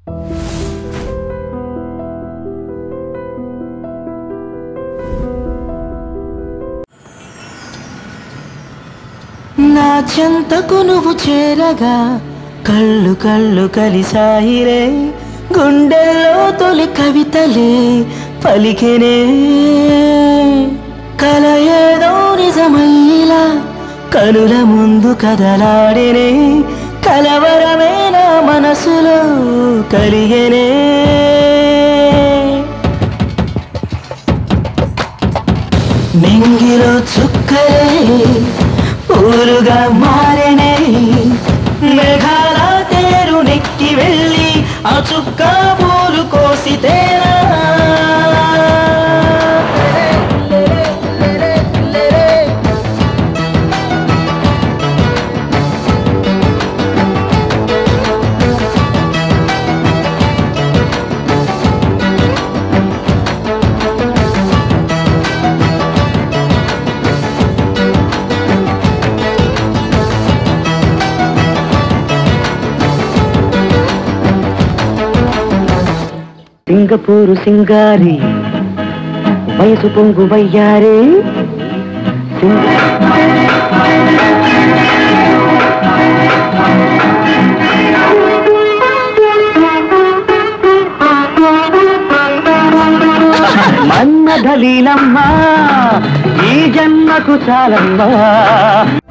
నా చెంతకు నువ్వు చేరగా కళ్ళు కళ్ళు కలిసాయిరే గుండెల్లో తొలి కవితలే పలికెనే కల ఏదో నిజమయ్యిలా కనుల ముందు కదలాడినే కలవరమే నా మనసులో కలిగెనే నింగిలో చుక్కలే ఊరుగా మారినే మేఘాల తేరు నెక్కి వెళ్ళి ఆ చుక్క పూలు కోసితేనా సింగపూరు సింగారి వయసు పొంగు వయ్యారే మన్నధలీలమ్మా ఈ జన్మకు చాలమ్మా